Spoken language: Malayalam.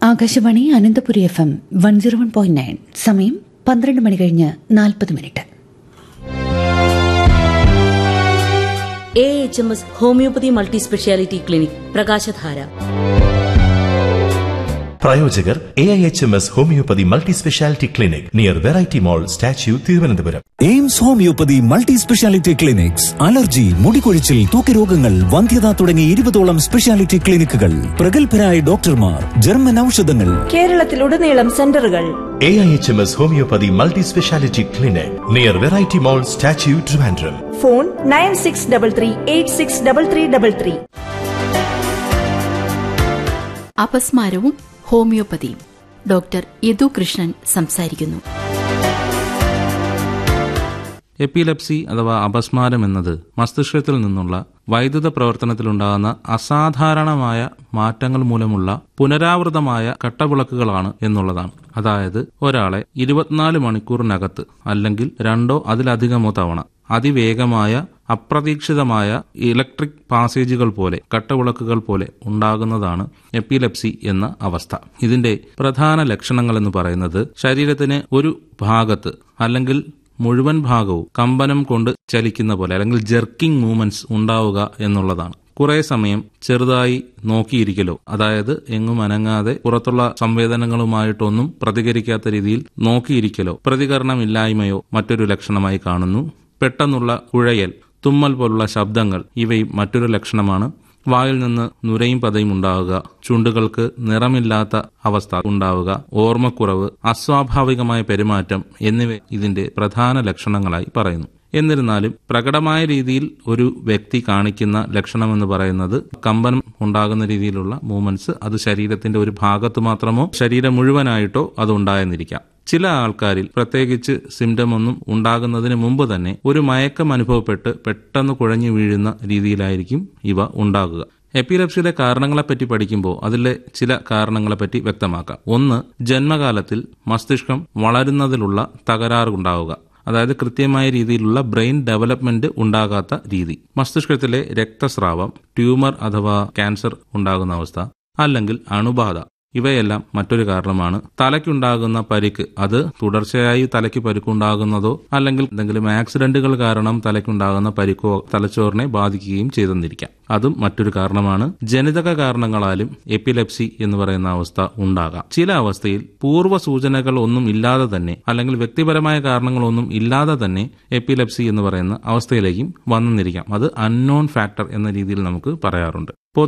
Akashvani Ananthapuri F M one zero one point nine സമയം പന്ത്രണ്ട് മണി കഴിഞ്ഞ് നാൽപ്പത് minute A H M S homoeopathy multi speciality clinic പ്രകാശധാര പ്രായോജകർ A I H M S homoeopathy multi speciality clinic near variety mall statue Thiruvananthapuram AIMS homoeopathy multi speciality clinics allergy മുടികൊഴിച്ചിൽ തൂക്കരോഗങ്ങൾ വന്ധ്യത തുടങ്ങി ഇരുപതോളം സ്പെഷ്യാലിറ്റി ക്ലിനിക്കുകൾ പ്രഗത്ഭരായ ഡോക്ടർമാർ ജർമ്മൻ ഔഷധങ്ങൾ കേരളത്തിലുടനീളം സെന്ററുകൾ A I H M S homoeopathy multi speciality clinic near variety mall statue Trivandrum phone nine six double three eight six double three double three അപസ്മാരവും ഹോമിയോപ്പതിയും ഡോക്ടർ യദു കൃഷ്ണൻ സംസാരിക്കുന്നു എപ്പിലെപ്സി അഥവാ അപസ്മാരം എന്നത് മസ്തിഷ്കത്തിൽ നിന്നുള്ള വൈദ്യുത പ്രവർത്തനത്തിലുണ്ടാകുന്ന അസാധാരണമായ മാറ്റങ്ങൾ മൂലമുള്ള പുനരാവൃതമായ കട്ടവിളക്കുകളാണ് എന്നുള്ളതാണ് അതായത് ഒരാളെ ഇരുപത്തിനാല് മണിക്കൂറിനകത്ത് അല്ലെങ്കിൽ രണ്ടോ അതിലധികമോ തവണ അതിവേഗമായ അപ്രതീക്ഷിതമായ ഇലക്ട്രിക് പാസേജുകൾ പോലെ കട്ടവിളക്കുകൾ പോലെ ഉണ്ടാകുന്നതാണ് എപ്പിലെപ്സി എന്ന അവസ്ഥ ഇതിന്റെ പ്രധാന ലക്ഷണങ്ങൾ എന്ന് പറയുന്നത് ശരീരത്തിന് ഒരു ഭാഗത്ത് അല്ലെങ്കിൽ മുഴുവൻ ഭാഗവും കമ്പനം കൊണ്ട് ചലിക്കുന്ന പോലെ അല്ലെങ്കിൽ ജെർക്കിംഗ് മൂവ്മെന്റ്സ് ഉണ്ടാവുക എന്നുള്ളതാണ് കുറെ സമയം ചെറുതായി നോക്കിയിരിക്കലോ അതായത് എങ്ങും അനങ്ങാതെ പുറത്തുള്ള സംവേദനങ്ങളുമായിട്ടൊന്നും പ്രതികരിക്കാത്ത രീതിയിൽ നോക്കിയിരിക്കലോ പ്രതികരണമില്ലായ്മയോ മറ്റൊരു ലക്ഷണമായി കാണുന്നു പെട്ടെന്നുള്ള കുഴയൽ തുമ്മൽ പോലുള്ള ശബ്ദങ്ങൾ ഇവയും മറ്റൊരു ലക്ഷണമാണ് വായിൽ നിന്ന് നുരയും പതയും ഉണ്ടാവുക ചുണ്ടുകൾക്ക് നിറമില്ലാത്ത അവസ്ഥ ഉണ്ടാവുക ഓർമ്മക്കുറവ് അസ്വാഭാവികമായ പെരുമാറ്റം എന്നിവ ഇതിന്റെ പ്രധാന ലക്ഷണങ്ങളായി പറയുന്നു എന്നിരുന്നാലും പ്രകടമായ രീതിയിൽ ഒരു വ്യക്തി കാണിക്കുന്ന ലക്ഷണമെന്ന് പറയുന്നത് കമ്പനം ഉണ്ടാകുന്ന രീതിയിലുള്ള മൂവ്മെന്റ്സ് അത് ശരീരത്തിന്റെ ഒരു ഭാഗത്ത് മാത്രമോ ശരീരം മുഴുവനായിട്ടോ അത് ഉണ്ടായെന്നിരിക്കാം ചില ആൾക്കാരിൽ പ്രത്യേകിച്ച് സിംറ്റം ഒന്നും ഉണ്ടാകുന്നതിന് മുമ്പ് തന്നെ ഒരു മയക്കം അനുഭവപ്പെട്ട് പെട്ടെന്ന് കുഴഞ്ഞു വീഴുന്ന രീതിയിലായിരിക്കും ഇവ ഉണ്ടാകുക എപ്പിലെപ്സിയുടെ കാരണങ്ങളെപ്പറ്റി പഠിക്കുമ്പോൾ അതിലെ ചില കാരണങ്ങളെപ്പറ്റി വ്യക്തമാക്കാം ഒന്ന് ജന്മകാലത്തിൽ മസ്തിഷ്കം വളരുന്നതിലുള്ള തകരാറുണ്ടാവുക അതായത് കൃത്യമായ രീതിയിലുള്ള ബ്രെയിൻ ഡെവലപ്മെന്റ് ഉണ്ടാകാത്ത രീതി മസ്തിഷ്കത്തിലെ രക്തസ്രാവം ട്യൂമർ അഥവാ ക്യാൻസർ ഉണ്ടാകുന്ന അവസ്ഥ അല്ലെങ്കിൽ അണുബാധ ഇവയെല്ലാം മറ്റൊരു കാരണമാണ് തലയ്ക്കുണ്ടാകുന്ന പരിക്ക് അത് തുടർച്ചയായി തലയ്ക്ക് പരിക്കുണ്ടാകുന്നതോ അല്ലെങ്കിൽ എന്തെങ്കിലും ആക്സിഡന്റുകൾ കാരണം തലയ്ക്കുണ്ടാകുന്ന പരിക്കോ തലച്ചോറിനെ ബാധിക്കുകയും ചെയ്തെന്നിരിക്കാം അതും മറ്റൊരു കാരണമാണ് ജനിതക കാരണങ്ങളാലും എപ്പിലെപ്സി എന്ന് പറയുന്ന അവസ്ഥ ഉണ്ടാകാം ചില അവസ്ഥയിൽ പൂർവ്വ സൂചനകൾ ഒന്നും ഇല്ലാതെ തന്നെ അല്ലെങ്കിൽ വ്യക്തിപരമായ കാരണങ്ങളൊന്നും ഇല്ലാതെ തന്നെ എപ്പിലെപ്സി എന്ന് പറയുന്ന അവസ്ഥയിലേക്കും വന്നെന്നിരിക്കാം അത് അൺനോൺ ഫാക്ടർ എന്ന രീതിയിൽ നമുക്ക് പറയാറുണ്ട്